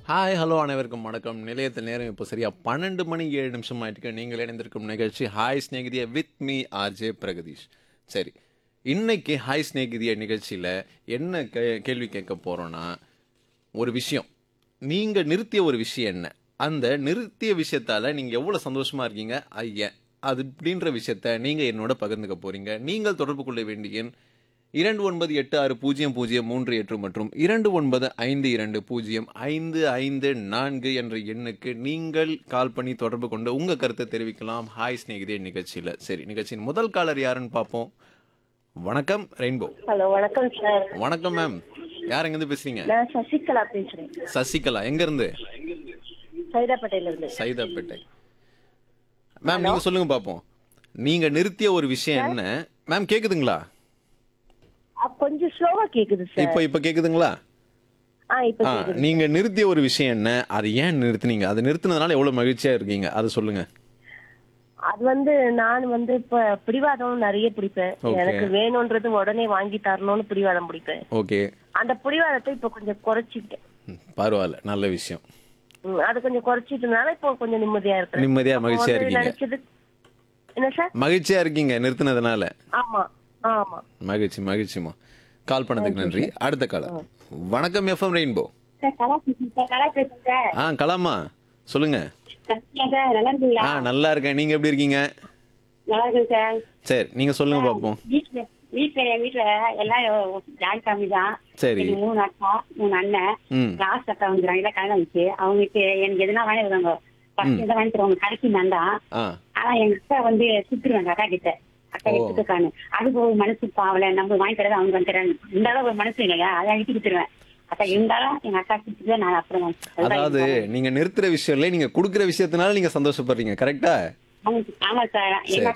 Hi hello அனைவருக்கும் வணக்கம் நிலையத்தில் நேரம் இப்போ சரியா பன்னெண்டு மணி ஏழு நிமிஷம் ஆயிட்டுக்கு நீங்கள் இணைந்திருக்கும் நிகழ்ச்சி ஹாய் ஸ்நேகிதிய வித் மீ ஆர்ஜே பிரகதீஷ் சரி இன்னைக்கு ஹாய் ஸ்நேகிதிய நிகழ்ச்சியில் என்ன கே கேள்வி கேட்க போகிறோன்னா ஒரு விஷயம் நீங்கள் நிறுத்திய ஒரு விஷயம் என்ன அந்த நிறுத்திய விஷயத்தால் நீங்கள் எவ்வளோ சந்தோஷமாக இருக்கீங்க ஐயா அது அப்படின்ற விஷயத்த நீங்கள் என்னோட பகிர்ந்துக்க போகிறீங்க நீங்கள் தொடர்பு கொள்ள வேண்டிய எண் இரண்டு ஒன்பது எட்டு ஆறு பூஜ்ஜியம் பூஜ்ஜியம் மூன்று எட்டு மற்றும் இரண்டு ஒன்பது ஐந்து இரண்டு பூஜ்ஜியம் ஐந்து ஐந்து நான்கு என்ற எண்ணுக்கு நீங்கள் கால் பண்ணி தொடர்பு கொண்டு உங்கள் கருத்தை தெரிவிக்கலாம் ஹாய் ஸ்நேகிதே நிகழ்ச்சியில் சரி நிகழ்ச்சியின் முதல் காலர் யாருன்னு பார்ப்போம் வணக்கம் ரெயின்போ ஹலோ வணக்கம் சார் வணக்கம் மேம் யார் எங்கேருந்து பேசுறீங்க நான் சசிகலா பேசுறேன் சசிகலா எங்கேருந்து சைதாப்பேட்டையில இருந்து சைதாப்பேட்டை மேம் நீங்கள் சொல்லுங்க பார்ப்போம் நீங்கள் நிறுத்திய ஒரு விஷயம் என்ன மேம் கேட்குதுங்களா அ, கொஞ்சம் ஸ்லோவா கேக்குது சார் இப்போ இப்போ கேட்குதுங்களா ஆ இப்ப ஆ கேக்குது நீங்க நிறுத்திய ஒரு விஷயம் என்ன அது ஏன் நிறுத்துனீங்க அது நிறுத்தினதுனால எவ்வளவு மகிழ்ச்சியா இருக்கீங்க அதை சொல்லுங்க அது வந்து நான் வந்து இப்ப பிடிவாதம் நிறைய பிடிப்பேன் Okay. எனக்கு வேணும்ன்றது உடனே வாங்கி தரணும்னு பிடிவாதம் பிடிப்பேன் ஓகே அந்த பிடிவாதத்தை இப்ப கொஞ்சம் குறைச்சிட்டேன் ம், பரவாயில்ல நல்ல விஷயம் ம், அது கொஞ்சம் குறைச்சிட்டனால இப்போ கொஞ்சம் நிம்மதியா இருக்கேன் நிம்மதியா அப்போ மகிழ்ச்சியா வந்து இருக்கீங்க நினைச்சது என்ன சார் மகிழ்ச்சியா இருக்கீங்க நிறுத்தினதுனால ஆமா ஆமா மகிழ்ச்சி மகிழ்ச்சிமா கால் பண்ணதுக்கு நன்றி அடுத்த காலம் வணக்கம் எஃப்எம் ரெயின்போ சார் கலா பேசுறேன் சார் கலா பேசுறேன் சார் ஆ கலாமா சொல்லுங்க சத்யா சார் நல்லா இருக்கீங்களா ஆ நல்லா இருக்கேன் நீங்க எப்படி இருக்கீங்க நல்லா இருக்கேன் சார் சரி நீங்க சொல்லுங்க பார்ப்போம் வீட்டுல வீட்டுல என் வீட்டுல எல்லாம் ஜாயிண்ட் ஃபேமிலி தான் சரி எனக்கு மூணு அக்கா மூணு அண்ணன் ம் லாஸ்ட் அக்கா வந்துடுறாங்க எல்லாம் கல்யாணம் வச்சு அவங்களுக்கு எனக்கு எதுனா வாங்கி வருவாங்க ஃபர்ஸ்ட் எதாவது வாங்கி தருவாங்க கடைசி நான் தான் ஆ ஆனா எங்க அக்கா வந்து சுத்துருவாங்க அக்கா கிட்ட அக்கா ஓ. எடுத்துக்கான்னு அதுக்கு ஒரு மனசு பாவல நம்ம வாங்கி தரது அவங்க வாங்கி தராங்க இருந்தாலும் ஒரு மனசு இல்லையா அதை விட்டு கொடுத்துருவேன் அக்கா இருந்தாலும் எங்க அக்கா கொடுத்துட்டு நான் அப்புறம் வாங்கி- அதுதான் அதாவது எனக்கு நீங்க நிறுத்துற விஷயம் இல்லை நீங்க கொடுக்குற விஷயத்தினால நீங்க சந்தோஷப்படுறீங்க கரெக்டா ஆமா ஆமா சார் எங்க